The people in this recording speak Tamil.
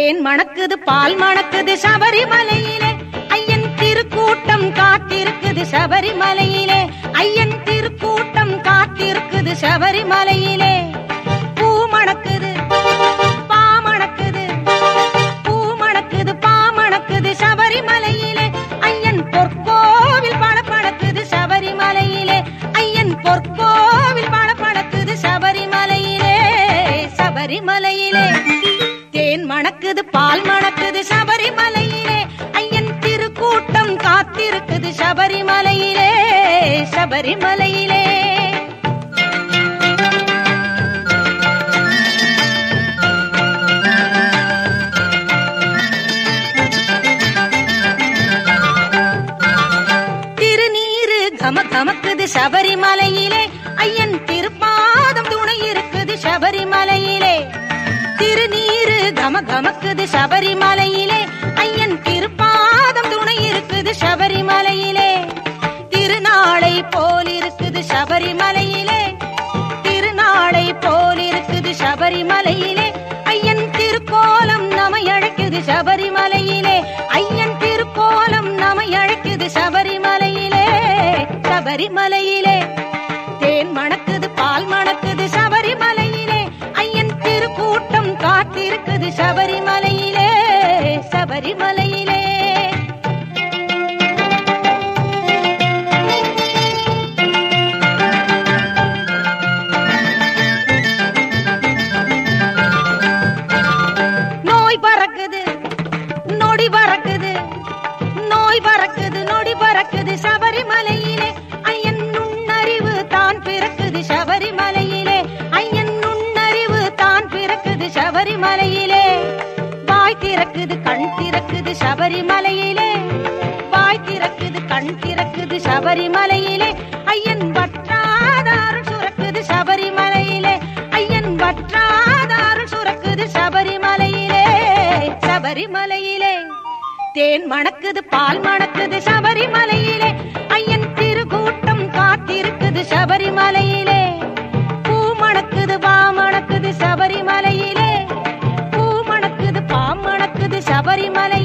தேன் மணக்குது பால் மணக்குது சபரிமலையிலே ஐயன் திருக்கூட்டம் காத்திருக்குது சபரிமலையிலே ஐயன் திருக்கூட்டம் காத்திருக்குது சபரிமலையிலே பூ மணக்குது பா மணக்குது பூ மணக்குது பா மணக்குது சபரிமலையிலே ஐயன் பொற்கோவில் பணப்பணக்குது சபரிமலையிலே ஐயன் பொற்கோவில் பணப்பணக்குது சபரிமலையிலே சபரிமலையிலே தேன் மணக்குது பால் மணக்குது சபரிமலையிலே ஐயன் திருக்கூட்டம் காத்திருக்குது சபரிமலையிலே சபரிமலையிலே திருநீரு கம கமக்குது சபரிமலையிலே ஐயன் திருப்பாதம் துணை இருக்குது சபரிமலையிலே திருநீரு கம கமக்குது சபரிமலையிலே ஐயன் திருப்பாதம் துணை இருக்குது சபரிமலையிலே திருநாளை போல் இருக்குது சபரிமலையிலே திருநாளை போல் இருக்குது சபரிமலையிலே ஐயன் திருக்கோலம் நமை அழைக்குது சபரிமலையிலே ஐயன் திருக்கோலம் நமை அழைக்குது சபரிமலையிலே சபரிமலையிலே தேன் மணக்குது பால் மணக்குது சபரிமலையிலே ஐயன் திருக்கூட்டம் காத்திருக்குது சபரிமலையிலே சபரிமலையிலே நோய் பறக்குது நொடி பறக்குது நோய் பறக்குது நொடி பறக்குது சபரிமலையிலே ஐயன் நுண்ணறிவு தான் பிறக்குது சபரிமலையிலே ஐயன் நுண்ணறிவு தான் பிறக்குது சபரிமலையிலே வாய் திறக்குது கண் திறக்குது சபரிமலையிலே வாய் திறக்குது கண் திறக்குது சபரிமலையிலே ஐயன் வற்றாத அருள் சுரக்குது சபரிமலையிலே ஐயன் வற்றாத அருள் சுரக்குது சபரிமலையிலே சபரிமலையிலே தேன் மணக்குது பால் மணக்குது சபரிமலையிலே ஐயன் திருக்கூட்டம் காத்திருக்குது சபரிமலையிலே பூ மணக்குது பா மணக்குது சபரிமலையிலே பூ மணக்குது பா மணக்குது சபரிமலையிலே